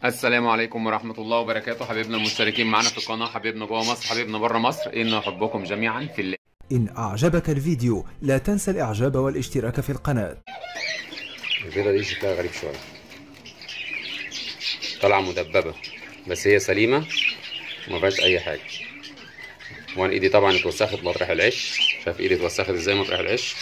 السلام عليكم ورحمة الله وبركاته حبيبنا المشتركين معنا في القناة حبيبنا جوه مصر حبيبنا بره مصر إن أحبكم جميعا في الله إن أعجبك الفيديو لا تنسى الإعجاب والاشتراك في القناة البيضة دي شكلها غريب شوية طالعة مدببة بس هي سليمة وما فيهاش أي حاجة وأنا إيدي طبعا اتوسخت مطرح العش شايف إيدي اتوسخت إزاي مطرح العش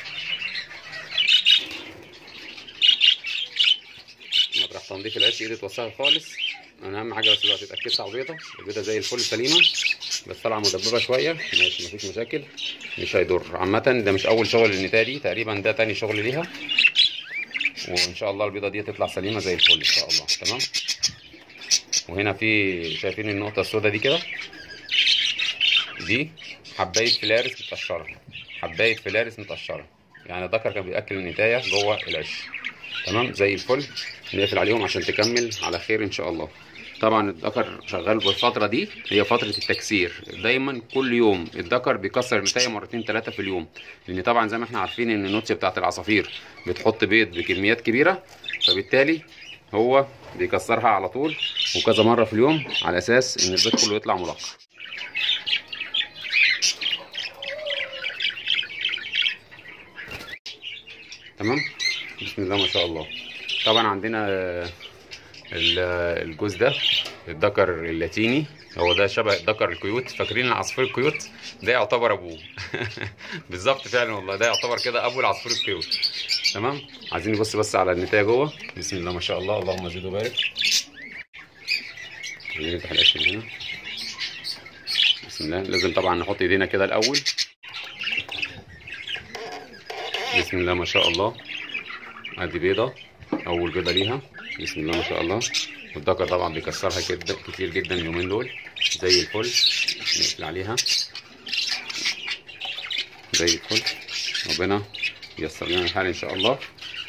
مطرح تنظيف العش إيدي اتوسخت خالص أنا أهم حاجة بس دلوقتي اتأكدت على البيضة البيضة زي الفل سليمة بس طالعة مدببة شوية ماشي مفيش مشاكل مش هيضر عامة ده مش أول شغل للنتاية دي تقريبا ده تاني شغل ليها وان شاء الله البيضه دي تطلع سليمه زي الفل ان شاء الله تمام وهنا في شايفين النقطه السوداء دي كده دي حبايه فلارس متقشره حبايه فلارس متقشره يعني الذكر كان بياكل النتايه جوه العش تمام زي الفل نقفل عليهم عشان تكمل على خير ان شاء الله طبعا الذكر شغال بالفتره دي هي فتره التكسير دايما كل يوم الذكر بيكسر النتايه مرتين ثلاثه في اليوم لان طبعا زي ما احنا عارفين ان النوتس بتاعت العصافير بتحط بيض بكميات كبيره فبالتالي هو بيكسرها على طول وكذا مره في اليوم على اساس ان البيض كله يطلع ملقح تمام بسم الله ما شاء الله طبعا عندنا الجوز ده الذكر اللاتيني هو ده شبه الذكر الكيوت فاكرين العصفور الكيوت ده يعتبر ابوه بالظبط فعلا والله ده يعتبر كده ابو العصفور الكيوت تمام عايزين نبص بس على النتايه جوه بسم الله ما شاء الله اللهم زد وبارك نفتح القش من هنا بسم الله لازم طبعا نحط ايدينا كده الاول بسم الله ما شاء الله ادي بيضه اول بيضه ليها بسم الله ما شاء الله والذكر طبعا بيكسرها كده كتير جدا اليومين دول زي الفل نقفل عليها زي الفل ربنا ييسر لنا الحال ان شاء الله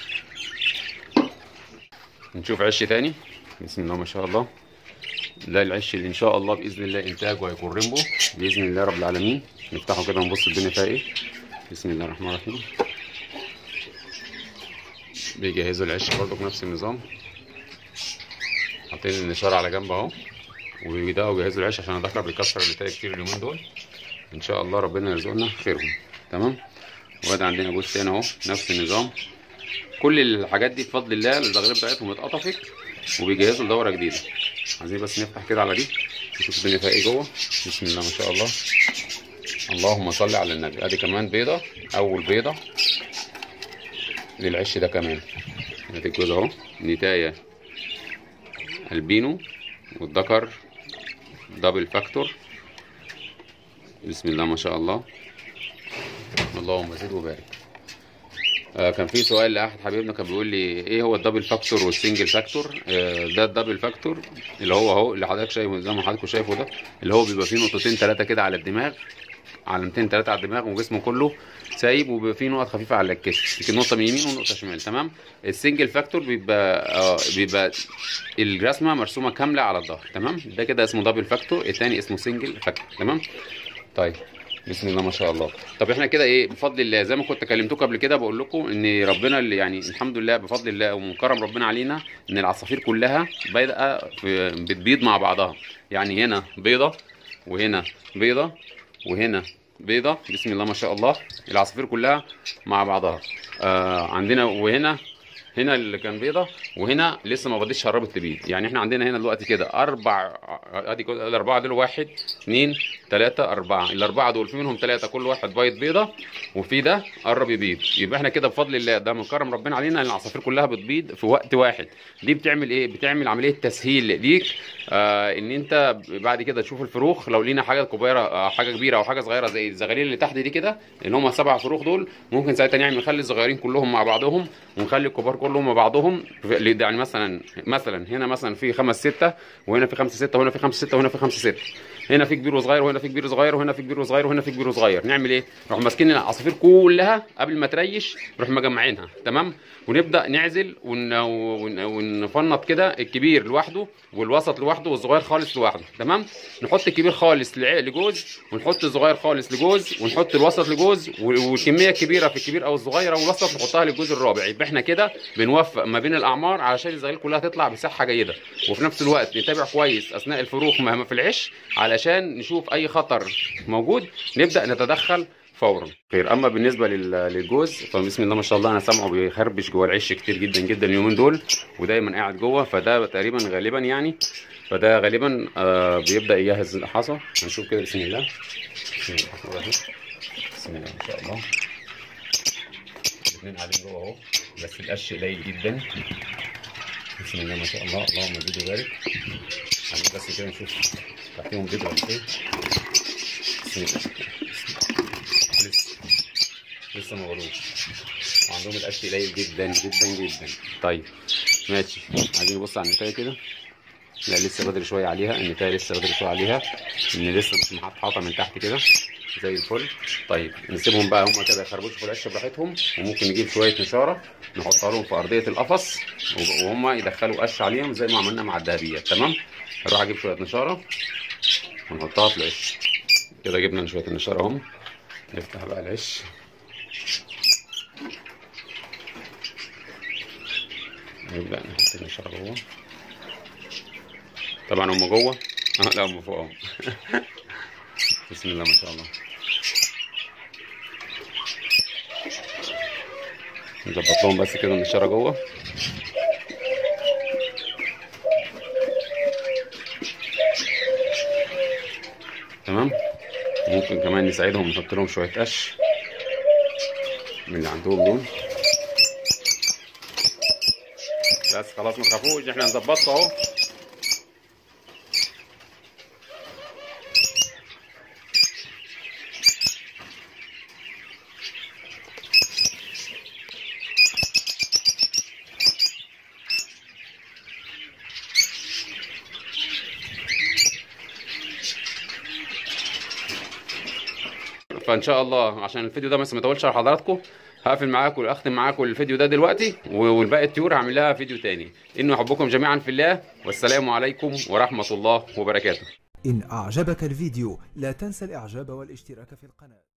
نشوف عش تاني بسم الله ما شاء الله ده العش اللي ان شاء الله باذن الله انتاجه هيكون ريمبو باذن الله رب العالمين نفتحه كده ونبص الدنيا فيها ايه بسم الله الرحمن الرحيم بيجهزوا العش برضه بنفس النظام حاطين النشار على جنب اهو وبيبداوا يجهزوا العيش عشان الذكر بيكسر النتايج كتير اليومين دول ان شاء الله ربنا يرزقنا خيرهم تمام وادي عندنا جوز تاني اهو نفس النظام كل الحاجات دي بفضل الله الزغاليل بتاعتهم اتقطفت وبيجهزوا لدوره جديده عايزين بس نفتح كده على دي نشوف الدنيا فيها ايه جوه بسم الله ما شاء الله اللهم صل على النبي ادي كمان بيضه اول بيضه للعش ده كمان ادي الجوز اهو نتايه البينو والذكر دبل فاكتور بسم الله ما شاء الله اللهم زد وبارك آه كان في سؤال لاحد حبيبنا كان بيقول لي ايه هو الدبل فاكتور والسنجل فاكتور آه ده الدبل فاكتور اللي هو اهو اللي حضرتك شايفه زي ما حضرتك شايفه ده اللي هو بيبقى فيه نقطتين ثلاثه كده على الدماغ علامتين ثلاثه على الدماغ وجسمه كله سايب وبيبقى فيه نقط خفيفه على الكتف نقطه من يمين ونقطه شمال تمام السنجل فاكتور بيبقى آه بيبقى الرسمه مرسومه كامله على الظهر تمام ده كده اسمه دبل فاكتور الثاني اسمه سنجل فاكتور تمام طيب بسم الله ما شاء الله طب احنا كده ايه بفضل الله زي ما كنت كلمتكم قبل كده بقول لكم ان ربنا اللي يعني الحمد لله بفضل الله ومن كرم ربنا علينا ان العصافير كلها بادئه بتبيض مع بعضها يعني هنا بيضه وهنا بيضه وهنا بيضة بسم الله ما شاء الله العصافير كلها مع بعضها آه عندنا وهنا هنا اللي كان بيضة وهنا لسه ما بديش قربت تبيض يعني احنا عندنا هنا دلوقتي كده اربع ادي كده الاربعه دول واحد اثنين ثلاثة أربعة الأربعة دول في منهم ثلاثة كل واحد بيض بيضة وفي ده قرب يبيض يبقى احنا كده بفضل الله ده من كرم ربنا علينا ان العصافير كلها بتبيض في وقت واحد دي بتعمل ايه؟ بتعمل عملية تسهيل ليك آه ان انت بعد كده تشوف الفروخ لو لينا حاجة كبيرة آه حاجة كبيرة أو حاجة صغيرة زي الزغاليل اللي تحت دي كده اللي هم سبع فروخ دول ممكن ساعتها نعمل نخلي الصغيرين كلهم مع بعضهم ونخلي الكبار كلهم مع بعضهم يعني مثلا مثلا هنا مثلا في خمس ستة وهنا في خمسة ستة وهنا في خمسة ستة وهنا في خمسة ستة هنا في كبير وصغير وهنا في كبير وصغير وهنا في كبير وصغير وهنا في كبير وصغير نعمل ايه نروح ماسكين العصافير كلها قبل ما تريش نروح مجمعينها تمام ونبدا نعزل ون... ون... ونفنط كده الكبير لوحده والوسط لوحده والصغير خالص لوحده تمام نحط الكبير خالص لع- لجوز ونحط الصغير خالص لجوز ونحط الوسط لجوز و- والكميه الكبيره في الكبير او الصغير او الوسط نحطها للجوز الرابع يبقى احنا كده بنوفق ما بين الاعمار علشان الزغاليل كلها تطلع بصحه جيده وفي نفس الوقت نتابع كويس اثناء الفروخ مهما في العش علشان نشوف اي خطر موجود نبدا نتدخل فورا خير اما بالنسبه لل- للجوز فبسم الله ما شاء الله انا سامعه بيخربش جوه العش كتير جدا جدا اليومين دول ودايما قاعد جوه فده تقريبا غالبا يعني فده غالبا آه بيبدا يجهز الحصى هنشوف كده بسم الله بسم الله الرحمن الرحيم. بسم الله ما شاء الله الاثنين قاعدين جوه اهو بس القش قليل جدا بسم الله ما شاء الله اللهم زد وبارك هنقول بس كده نشوف تحتيهم بيض ولا ايه بسم الله لسه لسه ما غلوش وعندهم القش قليل جدا جدا جدا طيب ماشي عايزين نبص على النتايه كده لا لسه بدري شويه عليها النتايه لسه بدري شويه عليها ان لسه مش محطحطه من تحت كده زي الفل طيب نسيبهم بقى هم كده يخربشوا في القش براحتهم وممكن نجيب شويه نشاره نحطها لهم في ارضيه القفص وب- وهم يدخلوا قش عليهم زي ما عملنا مع الدهبيات تمام هروح اجيب شويه نشاره ونحطها في العش كده جبنا شويه النشاره اهم نفتح بقى العش نبدأ نحط النشارة جوه طبعا هم جوه اه لا هم فوق اهو بسم الله ما شاء الله نظبط لهم بس كده النشارة جوه تمام ممكن كمان نساعدهم نحط لهم شوية قش من اللي عندهم دول بس خلاص ما تخافوش احنا نظبطها اهو فان شاء الله عشان الفيديو ده بس ما يطولش على حضراتكم هقفل معاكم واختم معاكم الفيديو ده دلوقتي والباقي الطيور هعمل لها فيديو تاني انه احبكم جميعا في الله والسلام عليكم ورحمه الله وبركاته إن أعجبك الفيديو لا تنسى الإعجاب والاشتراك في القناة